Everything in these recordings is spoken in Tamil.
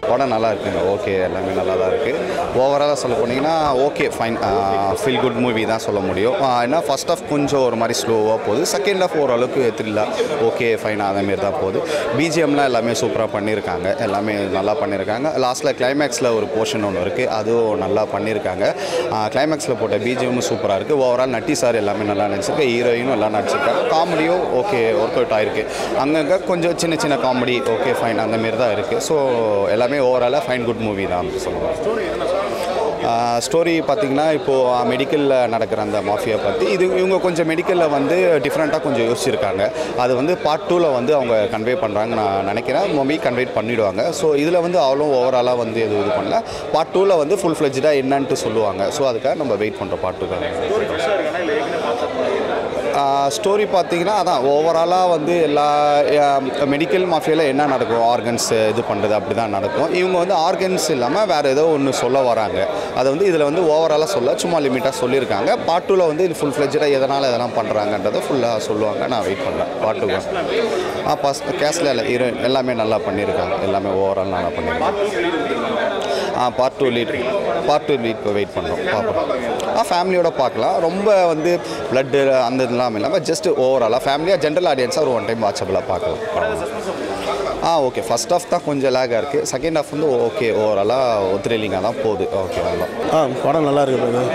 படம் நல்லா இருக்குங்க ஓகே எல்லாமே நல்லா தான் இருக்குது ஓவராலாக சொல்ல போனீங்கன்னா okay fine feel good movie தான் சொல்ல முடியும் ஆஹ் ஏன்னா ஃபர்ஸ்ட் ஆஃப் கொஞ்சம் ஒரு மாதிரி ஸ்லோவாக போகுது செகண்ட் ஆஃப் ஓரளவுக்கு த்ரில்லா ஓகே ஃபைன் அதேமாரி தான் போகுது பிஜிஎம்லாம் எல்லாமே சூப்பராக பண்ணியிருக்காங்க எல்லாமே நல்லா பண்ணியிருக்காங்க லாஸ்ட்டில் கிளைமேக்ஸில் ஒரு போர்ஷன் ஒன்று இருக்குது அதுவும் நல்லா பண்ணியிருக்காங்க கிளைமேக்ஸில் போட்ட பிஜிஎம்மும் சூப்பராக இருக்குது ஓவரால் நட்டி சார் எல்லாமே நல்லா நடிச்சிருக்கு ஹீரோயினும் எல்லாம் நடிச்சிருக்காங்க காமெடியும் ஓகே ஒர்க் அவுட் ஆயிருக்கு அங்கங்கே கொஞ்சம் சின்ன சின்ன காமெடி ஓகே ஃபைன் அந்த மாரி தான் இருக்குது ஸோ எல்லாமே ஓவராலாக ஃபைன் குட் மூவி தான் சொல்லுவாங்க ஸ்டோரி பார்த்தீங்கன்னா இப்போது மெடிக்கலில் நடக்கிற அந்த மாஃபியா பற்றி இது இவங்க கொஞ்சம் மெடிக்கலில் வந்து டிஃப்ரெண்ட்டாக கொஞ்சம் யோசிச்சிருக்காங்க அது வந்து பார்ட் டூவில் வந்து அவங்க கன்வே பண்ணுறாங்க நான் நினைக்கிறேன் மோபி கன்வே பண்ணிவிடுவாங்க ஸோ இதில் வந்து அவ்வளோ ஓவராலாக வந்து எதுவும் இது பண்ணல பார்ட் டூவில் வந்து ஃபுல் ஃப்ளெஜ்டாக என்னன்ட்டு சொல்லுவாங்க ஸோ அதுக்காக நம்ம வெயிட் பண்ணுறோம் பார்ட் டூக்காக ஸ்டோரி பார்த்தீங்கன்னா அதான் ஓவராலாக வந்து எல்லா மெடிக்கல் மாஃபியாவில் என்ன நடக்கும் ஆர்கன்ஸ் இது பண்ணுறது அப்படி தான் நடக்கும் இவங்க வந்து ஆர்கன்ஸ் இல்லாமல் வேறு ஏதோ ஒன்று சொல்ல வராங்க அதை வந்து இதில் வந்து ஓவராலாக சொல்ல சும்மா லிமிட்டாக சொல்லியிருக்காங்க பார்ட் டூவில் வந்து இது ஃபுல் ஃப்ளெஜ்டாக எதனால் எதெல்லாம் பண்ணுறாங்கன்றதை ஃபுல்லாக சொல்லுவாங்க நான் வெயிட் பண்ணுறேன் பார்ட் டூ ஆ பஸ் கேஸில் இல்லை ஹீரோயின் எல்லாமே நல்லா பண்ணியிருக்காங்க எல்லாமே ஓவரால் நல்லா பண்ணியிருக்காங்க ஆ part two lead part two lead wait பண்ணுறோம் பார்ப்போம் ஆ ஃபேமிலியோட பார்க்கலாம் ரொம்ப வந்து பிளட்டு அந்த இதெல்லாம் இல்லாமல் ஜஸ்ட் ஓவராலாக ஃபேமிலியாக ஜென்ரல் ஆடியன்ஸாக ஒரு ஒன் டைம் வாட்சபிளாக பார்க்கலாம் ஆ ஓகே ஃபஸ்ட் ஆஃப் தான் கொஞ்சம் லேகாக இருக்குது செகண்ட் ஆஃப் வந்து ஓகே ஓவராலாக த்ரில்லிங்காக தான் போகுது ஓகே நல்லா ஆ படம் நல்லா இருக்குது brother.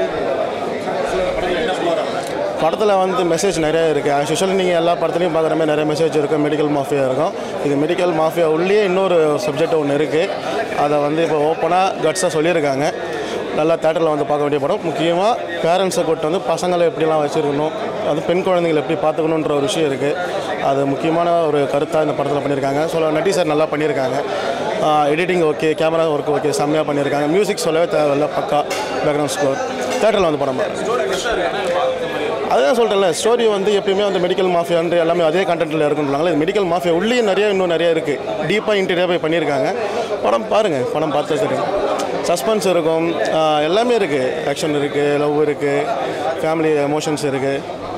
படத்தில் வந்து மெசேஜ் நிறைய இருக்குது ஆஸ் யூஷுவல் நீங்கள் எல்லா படத்துலையும் பார்க்குற மாதிரி நிறைய மெசேஜ் இருக்கும் மெடிக்கல் மாஃபியா இருக்கும் இது மெடிக்கல் மாஃபியா உள்ளே இன்னொரு சப்ஜெக்ட் ஒன்று இருக்குது அதை வந்து இப்போ ஓப்பனாக கட்ஸாக சொல்லியிருக்காங்க நல்லா தேட்டரில் வந்து பார்க்க வேண்டிய படம் முக்கியமாக பேரண்ட்ஸை கூட்டு வந்து பசங்களை எப்படிலாம் வச்சுருக்கணும் அது பெண் குழந்தைங்களை எப்படி பார்த்துக்கணுன்ற ஒரு விஷயம் இருக்குது அது முக்கியமான ஒரு கருத்தாக இந்த படத்தில் பண்ணியிருக்காங்க சொல்ல நட்டி சார் நல்லா பண்ணியிருக்காங்க editing okay camera work okay செம்மையாக பண்ணியிருக்காங்க மியூசிக் சொல்லவே தேவையில்ல பக்கா பேக்ரவுண்ட் ஸ்கோர் தேட்டரில் வந்து படம் பாருங்க அதுதான் சொல்கிறேன்ல ஸ்டோரி வந்து எப்பயுமே வந்து மெடிக்கல் மாஃபியான்ற எல்லாமே அதே கண்டென்ட்டில் இருக்குன்றாங்களே இது மெடிக்கல் மாஃபியா உள்ளே நிறைய இன்னும் நிறைய இருக்குது டீப்பாக இன்டீரியராக போய் பண்ணியிருக்காங்க படம் பாருங்கள் படம் பார்த்தா தெரியும் சஸ்பென்ஸ் இருக்கும் ஆஹ் எல்லாமே இருக்குது ஆக்ஷன் இருக்குது லவ் இருக்குது ஃபேமிலி எமோஷன்ஸ் இருக்குது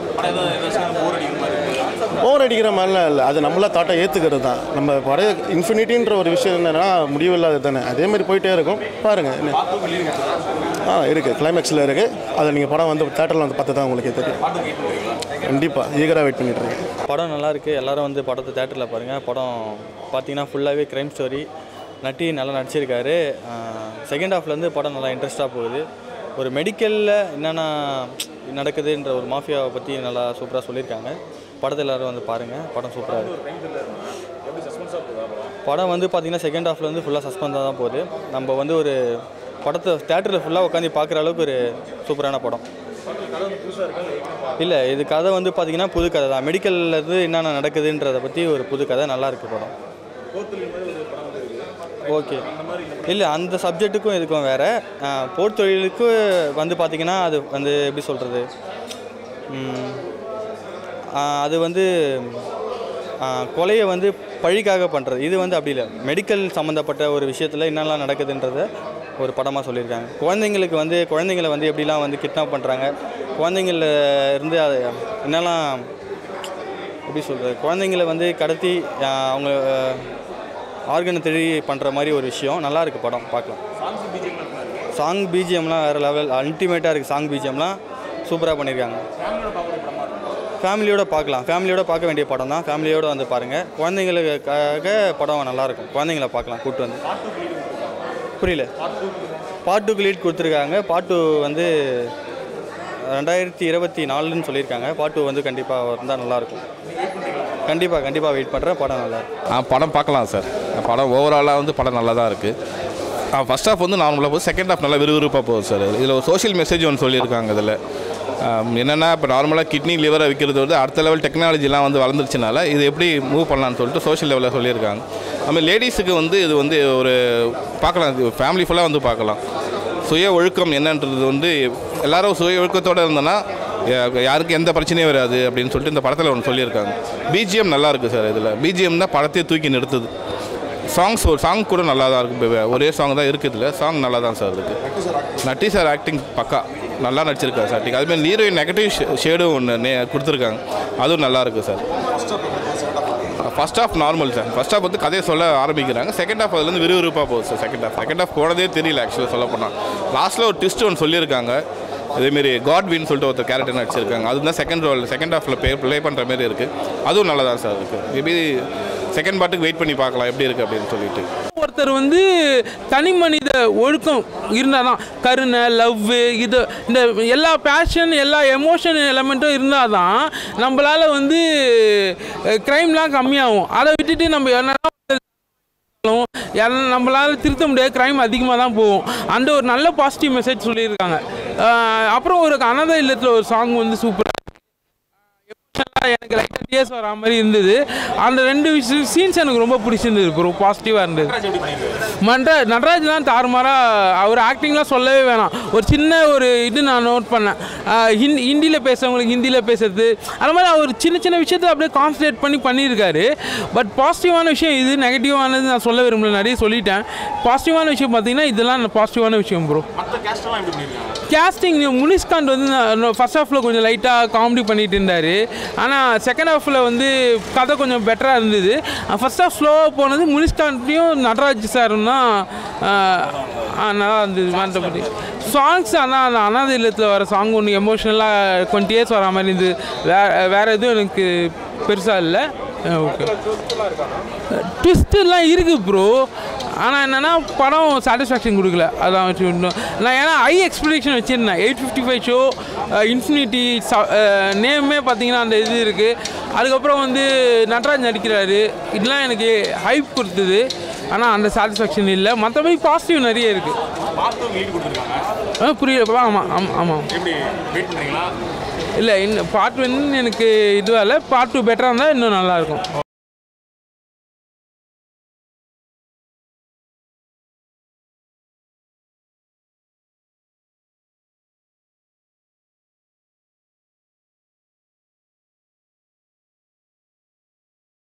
போர் அடிக்கிற மாதிரிலாம் இல்லை அது நம்மளா தாட்டை ஏற்றுக்கிறது தான் நம்ம படைய இன்ஃபினிட்டின்ற ஒரு விஷயம் என்னன்னா முடிவில்லாது தானே அதே மாதிரி போயிட்டே இருக்கும் பாருங்கள் என்ன ஆ இருக்குது கிளைமேக்ஸில் இருக்குது அதை நீங்கள் படம் வந்து தேட்டரில் வந்து பார்த்து தான் உங்களுக்கே தெரியும் கண்டிப்பாக ஈகராக வெயிட் பண்ணிட்டு இருக்கேன் படம் நல்லா இருக்கு எல்லாரும் வந்து படத்தை தேட்டரில் பாருங்கள் படம் பார்த்தீங்கன்னா ஃபுல்லாகவே க்ரைம் ஸ்டோரி நட்டி நல்லா நடிச்சிருக்காரு செகண்ட் ஹாஃப்லேருந்து படம் நல்லா இன்ட்ரெஸ்ட்டாக போகுது ஒரு மெடிக்கலில் என்னென்ன நடக்குதுன்ற ஒரு மாஃபியாவை பற்றி நல்லா சூப்பராக சொல்லியிருக்காங்க படத்தை எல்லாரும் வந்து பாருங்கள் படம் சூப்பராக இருக்குது படம் வந்து பார்த்தீங்கன்னா செகண்ட் ஹாஃப்ல வந்து ஃபுல்லாக சஸ்பென்ஸாக தான் போகுது நம்ம வந்து ஒரு படத்தை தேட்டரில் ஃபுல்லாக உட்காந்து பார்க்குற அளவுக்கு ஒரு சூப்பரான படம் இல்லை இது கதை வந்து பார்த்தீங்கன்னா புது கதை தான் மெடிக்கல்ல இருந்து என்னென்ன நடக்குதுன்றதை பற்றி ஒரு புது கதை நல்லா இருக்கு படம் ஓகே இல்லை அந்த சப்ஜெக்ட்டுக்கும் இதுக்கும் வேறு போர் தொழிலுக்கு வந்து பார்த்தீங்கன்னா அது வந்து எப்படி சொல்கிறது அது வந்து ஆ, கொலையை வந்து பழிக்காக பண்ணுறது இது வந்து அப்படி இல்லை மெடிக்கல் சம்மந்தப்பட்ட ஒரு விஷயத்தில் என்னெல்லாம் நடக்குதுன்றத ஒரு படமாக சொல்லியிருக்காங்க குழந்தைங்களுக்கு வந்து குழந்தைங்களை வந்து எப்படிலாம் வந்து கிட்னாப் பண்ணுறாங்க குழந்தைங்கள இருந்து அது என்னெல்லாம் எப்படி சொல்கிறது குழந்தைங்களை வந்து கடத்தி ஆ, அவங்க ஆர்கனை தேடி பண்ணுற மாதிரி ஒரு விஷயம் நல்லா இருக்கு படம் பார்க்கலாம் சாங் பிஜிஎம்லாம் வேறு லெவல் அல்டிமேட்டாக இருக்குது சாங் பிஜிஎம்லாம் சூப்பராக பண்ணியிருக்காங்க ஃபேமிலியோட பார்க்கலாம் ஃபேமிலியோட பார்க்க வேண்டிய படம் தான் ஃபேமிலியோட வந்து பாருங்கள் குழந்தைங்களுக்காக படம் நல்லாயிருக்கும் குழந்தைங்கள பார்க்கலாம் கூப்பிட்டு வந்து புரியல பார்ட் டூக்கு லீட் கொடுத்துருக்காங்க பார்ட் டூ வந்து ரெண்டாயிரத்தி இருபத்தி நாலுன்னு சொல்லியிருக்காங்க பார்ட் டூ வந்து கண்டிப்பாக வந்தால் நல்லாயிருக்கும் கண்டிப்பாக கண்டிப்பாக வெயிட் பண்ணுறேன் படம் நல்லா இருக்கும். ஆ படம் பார்க்கலாம் சார் படம் ஓவராலாக வந்து படம் நல்லா தான் இருக்குது ஃபஸ்ட் ஹாஃப் வந்து நார்மலாக போகுது செகண்ட் ஹாஃப் நல்லா விறுவிறுப்பாக போகுது சார் இதில் ஒரு சோஷியல் மெசேஜ் ஒன்று சொல்லியிருக்காங்க இதில் என்னென்னா இப்போ நார்மலாக கிட்னி லிவரை விற்கிறது வந்து அடுத்த லெவல் டெக்னாலஜிலாம் வந்து வளர்ந்துருச்சுனால இது எப்படி மூவ் பண்ணலான்னு சொல்லிட்டு சோஷியல் லெவலில் சொல்லியிருக்காங்க அதுமாதிரி லேடிஸுக்கு வந்து இது வந்து ஒரு பார்க்கலாம் ஃபேமிலி ஃபுல்லாக வந்து பார்க்கலாம் சுய ஒழுக்கம் என்னன்றது வந்து எல்லாரும் சுய ஒழுக்கத்தோடு இருந்தோன்னா யா- யாருக்கும் எந்த பிரச்சனையும் வராது அப்படின்னு சொல்லிட்டு இந்த படத்தில் ஒன்று சொல்லியிருக்காங்க பிஜிஎம் நல்லா இருக்குது சார் இதில் பிஜிஎம் தான் படத்தையே தூக்கி நிறுத்துது சாங்ஸ் ஒரு சாங் கூட நல்லா தான் இருக்குது இப்ப ஒரே சாங் தான் இருக்குது இதில் சாங் நல்லா தான் சார் இருக்குது நட்டி சார் ஆக்டிங் பக்கா நல்லா நடிச்சிருக்காரு சார் அதுமாதிரி ஹீரோயின் நெகட்டிவ் ஷேடும் ஒன்று நே கொடுத்துருக்காங்க அதுவும் நல்லா இருக்குது sir first half normal sir first half வந்து கதையை சொல்ல ஆரம்பிக்கிறாங்க செகண்ட் ஆஃப் அதுலேருந்து விறுவிறுப்பாக போகுது sir second half second half போனதே தெரியல ஆக்சுவலாக சொல்ல போனால் லாஸ்ட்டில் ஒரு ட்விஸ்ட் ஒன்று சொல்லியிருக்காங்க இதேமாரி காட்வின்னு சொல்லிட்டு ஒருத்தர் கேரக்டர் நடிச்சிருக்காங்க அதுதான் செகண்ட் ரோல் செகண்ட் ஹாஃபில் ப்ளே ப்ளே பண்ணுற மாதிரி இருக்குது அதுவும் நல்லா தான் சார் இருக்குது மேபி செகண்ட் பார்ட்டுக்கு வெயிட் பண்ணி பார்க்கலாம் எப்படி இருக்குது அப்படின்னு சொல்லிட்டு ஒருத்தர் வந்து தனி மனித ஒழுக்கம் இருந்தால் தான் கருணை லவ் இது இந்த எல்லா பேஷன் எல்லா எமோஷன் எலமெண்ட்டும் இருந்தால் தான் நம்மளால் வந்து க்ரைம்லாம் கம்மியாகும் அதை விட்டுட்டு நம்ம என்ன யாரும் நம்மளால திருத்த முடியாது க்ரைம் அதிகமாக தான் போகும் அந்த ஒரு நல்ல பாசிட்டிவ் மெசேஜ் சொல்லியிருக்காங்க அஹ் அப்புறம் ஒரு அனாதை இல்லத்தில் ஒரு சாங் வந்து சூப்பராக எனக்கு லைட்டாக டேஸ் வர மாதிரி இருந்தது அந்த ரெண்டு சீன்ஸ் எனக்கு ரொம்ப பிடிச்சிருந்தது ப்ரோ பாசிட்டிவாக இருந்தது மன்ற நடராஜ்லாம் தாறுமாறாக அவர் ஆக்டிங்லாம் சொல்லவே வேணாம் ஒரு சின்ன ஒரு இது நான் நோட் பண்ணேன் ஆஹ் ஹிந்தி ஹிந்தியில் பேசுறவங்களுக்கு ஹிந்தியில் பேசுறது அது மாதிரி அவர் சின்ன சின்ன விஷயத்தை அப்படியே கான்சன்ட்ரேட் பண்ணி பண்ணியிருக்காரு பட் பாசிட்டிவான விஷயம் இது நெகட்டிவானது நான் சொல்ல விரும்பல நிறைய சொல்லிட்டேன் பாசிட்டிவான விஷயம் பார்த்தீங்கன்னா இதெல்லாம் பாசிட்டிவான விஷயம் ப்ரோ கேஸ்டிங் முனிஷ்காந்த் வந்து ஃபர்ஸ்ட் ஹாஃபில் கொஞ்சம் லைட்டாக காமெடி பண்ணிட்டு இருந்தார் ஆனால் செகண்ட் ஹாஃபில் வந்து கதை கொஞ்சம் பெட்டராக இருந்தது ஃபர்ஸ்ட் ஹாஃப் ஸ்லோவாக போனது முனிஷ்காந்தையும் நடராஜ் சாரும் தான் நல்லா இருந்தது மற்றபடி சாங்ஸ் ஆனால் அந்த அனாதை இல்லத்தில் வர சாங் ஒன்று எமோஷ்னலாக டுவெண்ட்டி இயர்ஸ் வர மாதிரி இருந்தது வே வேறு எதுவும் எனக்கு பெருசாக இல்லை ஓகே ட்விஸ்ட்டுலாம் இருக்குது ப்ரோ ஆனால் என்னென்னா படம் சாட்டிஸ்ஃபேக்ஷன் கொடுக்கல அதான் வச்சு இன்னும் நான் ஏன்னா ஹை எக்ஸ்பெக்டேஷன் வச்சுருந்தேன் eight fifty five show infinity நேமே பார்த்தீங்கன்னா அந்த இது இருக்குது அதுக்கப்புறம் வந்து நட்ராஜ் நடிக்கிறாரு இதெல்லாம் எனக்கு ஹைப் கொடுத்தது ஆனால் அந்த சாட்டிஸ்ஃபேக்ஷன் இல்லை மற்றபடி பாசிட்டிவ் நிறைய இருக்குது ஆ புரியல ஆமாம் ஆமாம் ஆமாம் இல்லை இன்னும் பார்ட் ஒன் எனக்கு இதுவாக இல்லை பார்ட் டூ பெட்டராக இருந்தால் இன்னும் நல்லாயிருக்கும்